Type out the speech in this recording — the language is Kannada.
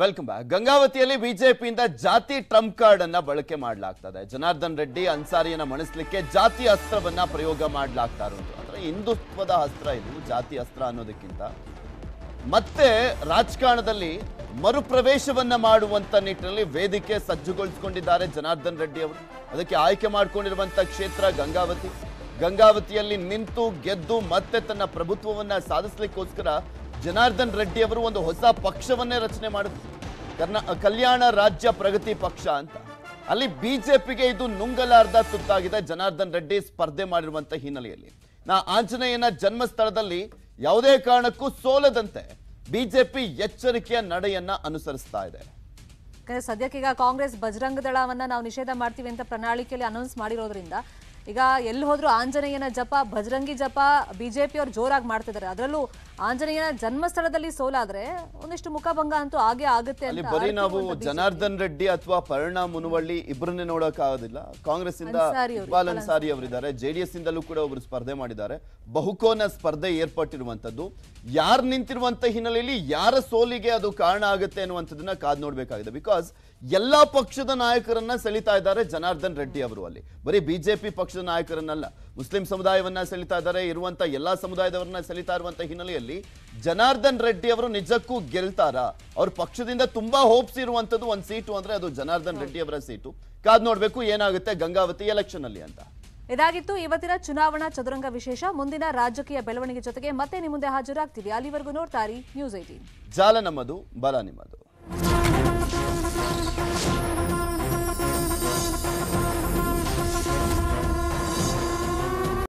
ವೆಲ್ಕಮ್ ಬ್ಯಾಕ್ ಗಂಗಾವತಿಯಲ್ಲಿ ಬಿಜೆಪಿಯಿಂದ ಜಾತಿ ಟ್ರಂಪ್ ಕಾರ್ಡ್ ಅನ್ನ ಬಳಕೆ ಮಾಡಲಾಗ್ತದೆ ಜನಾರ್ದನ್ ರೆಡ್ಡಿ ಅನ್ಸಾರಿಯನ್ನ ಮಣಿಸ್ಲಿಕ್ಕೆ ಜಾತಿ ಅಸ್ತ್ರವನ್ನ ಪ್ರಯೋಗ ಮಾಡಲಾಗ್ತಾ ಇರೋದು ಅಂದ್ರೆ ಹಿಂದುತ್ವದ ಅಸ್ತ್ರ ಇದು ಜಾತಿ ಅಸ್ತ್ರ ಅನ್ನೋದಕ್ಕಿಂತ ಮತ್ತೆ ರಾಜಕಾರಣದಲ್ಲಿ ಮರುಪ್ರವೇಶವನ್ನ ಮಾಡುವಂತ ನಿಟ್ಟಿನಲ್ಲಿ ವೇದಿಕೆ ಸಜ್ಜುಗೊಳಿಸಿಕೊಂಡಿದ್ದಾರೆ ಜನಾರ್ದನ್ ರೆಡ್ಡಿ ಅವರು ಅದಕ್ಕೆ ಆಯ್ಕೆ ಮಾಡಿಕೊಂಡಿರುವಂತ ಕ್ಷೇತ್ರ ಗಂಗಾವತಿ ಗಂಗಾವತಿಯಲ್ಲಿ ನಿಂತು ಗೆದ್ದು ಮತ್ತೆ ತನ್ನ ಪ್ರಭುತ್ವವನ್ನ ಸಾಧಿಸ್ಲಿಕ್ಕೋಸ್ಕರ ಜನಾರ್ದನ್ ರೆಡ್ಡಿ ಅವರು ಒಂದು ಹೊಸ ಪಕ್ಷವನ್ನೇ ರಚನೆ ಮಾಡಿದ್ರು ಕರ್ನಾ ಕಲ್ಯಾಣ ರಾಜ್ಯ ಪ್ರಗತಿ ಪಕ್ಷ ಅಂತ ಅಲ್ಲಿ ಬಿಜೆಪಿಗೆ ಇದು ನುಂಗಲಾರ್ದ ತುತ್ತಾಗಿದೆ ಜನಾರ್ದನ್ ರೆಡ್ಡಿ ಸ್ಪರ್ಧೆ ಮಾಡಿರುವಂತ ಹಿನ್ನೆಲೆಯಲ್ಲಿ ನಾ ಆಂಜನೇಯನ ಜನ್ಮಸ್ಥಳದಲ್ಲಿ ಯಾವುದೇ ಕಾರಣಕ್ಕೂ ಸೋಲದಂತೆ ಬಿಜೆಪಿ ಎಚ್ಚರಿಕೆಯ ನಡೆಯನ್ನ ಅನುಸರಿಸ್ತಾ ಇದೆ ಯಾಕಂದ್ರೆ ಸದ್ಯಕ್ಕೀಗ ಕಾಂಗ್ರೆಸ್ ಬಜರಂಗ ದಳವನ್ನ ನಾವು ನಿಷೇಧ ಮಾಡ್ತೀವಿ ಅಂತ ಪ್ರಣಾಳಿಕೆಯಲ್ಲಿ ಅನೌನ್ಸ್ ಮಾಡಿರೋದ್ರಿಂದ ಈಗ ಎಲ್ಲಿ ಹೋದ್ರು ಆಂಜನೇಯನ ಜಪ ಭಜರಂಗಿ ಜಪ ಬಿಜೆಪಿ ಅವ್ರು ಜೋರಾಗಿ ಮಾಡ್ತಿದ್ದಾರೆ ಅದರಲ್ಲೂ ಆಂಜನೇಯನ ಜನ್ಮಸ್ಥಳದಲ್ಲಿ ಸೋಲಾದ್ರೆ ಒಂದಿಷ್ಟು ಮುಖಭಂಗ ಅಂತೂ ಆಗೇ ಆಗುತ್ತೆ ಅಲ್ಲಿ ಅಂತ ಬರೀ ಅರಿತು ನಾವು ಒಂದು BJP. ಜನಾರ್ದನ್ ರೆಡ್ಡಿ ಅಥವಾ ಪರಿಣಾಮ್ ಮುನುವಳ್ಳಿ ಇಬ್ಬರನ್ನೇ ನೋಡಕ್ ಆಗೋದಿಲ್ಲ ಕಾಂಗ್ರೆಸ್ ಇಂದ ಅನ್ಸಾರಿ ಅವರು, ಇಕ್ಬಾಲ್ ಅನ್ಸಾರಿ ಅವರಿದ್ದಾರೆ ಜೆಡಿಎಸ್ ಇಂದಲೂ ಕೂಡ ಒಬ್ರು ಸ್ಪರ್ಧೆ ಮಾಡಿದ್ದಾರೆ ಬಹುಕೋನ ಸ್ಪರ್ಧೆ ಏರ್ಪಟ್ಟಿರುವಂತದ್ದು ಯಾರು ನಿಂತಿರುವಂತ ಹಿನ್ನೆಲೆಯಲ್ಲಿ ಯಾರ ಸೋಲಿಗೆ ಅದು ಕಾರಣ ಆಗುತ್ತೆ ಅನ್ನುವಂಥದ್ದನ್ನ ಕಾದ್ ನೋಡ್ಬೇಕಾಗಿದೆ ಬಿಕಾಸ್ ಎಲ್ಲಾ ಪಕ್ಷದ ನಾಯಕರನ್ನ ಸೆಳಿತಾ ಇದ್ದಾರೆ ಜನಾರ್ದನ್ ರೆಡ್ಡಿ ಅವರು ಅಲ್ಲಿ ಬರೀ ಬಿಜೆಪಿ ಪಕ್ಷದ ನಾಯಕರನ್ನಲ್ಲ ಮುಸ್ಲಿಂ ಸಮುದಾಯವನ್ನ ಸೆಳಿತಾ ಇದ್ದಾರೆ ಇರುವಂತ ಎಲ್ಲಾ ಸಮುದಾಯದವರನ್ನ ಸೆಳಿತಾ ಇರುವಂತ ಹಿನ್ನೆಲೆಯಲ್ಲಿ ಜನಾರ್ದನ್ ರೆಡ್ಡಿ ಅವರು ನಿಜಕ್ಕೂ ಗೆಲ್ತಾರಾ ಅವ್ರ ಪಕ್ಷದಿಂದ ತುಂಬಾ ಹೋಪ್ಸ್ ಇರುವಂತದ್ದು ಒಂದು ಸೀಟು ಅಂದ್ರೆ ಅದು ಜನಾರ್ದನ್ ರೆಡ್ಡಿ ಅವರ ಸೀಟು ಕಾದ್ ನೋಡ್ಬೇಕು ಏನಾಗುತ್ತೆ ಗಂಗಾವತಿ ಎಲೆಕ್ಷನ್ ಅಲ್ಲಿ ಅಂತ ಇದಾಗಿತ್ತು ಇವತ್ತಿನ ಚುನಾವಣಾ ಚದುರಂಗ ವಿಶೇಷ ಮುಂದಿನ ರಾಜಕೀಯ ಬೆಳವಣಿಗೆ ಜೊತೆಗೆ ಮತ್ತೆ ನಿಮ್ಮ ಮುಂದೆ ಹಾಜರಾಗ್ತೀವಿ ಅಲ್ಲಿವರೆಗೂ ನೋಡ್ತಾರಿ ನ್ಯೂಸ್ ಏಟೀನ್ ಜಾಲ ನಮ್ಮದು ಬಲ ನಿಮ್ಮದು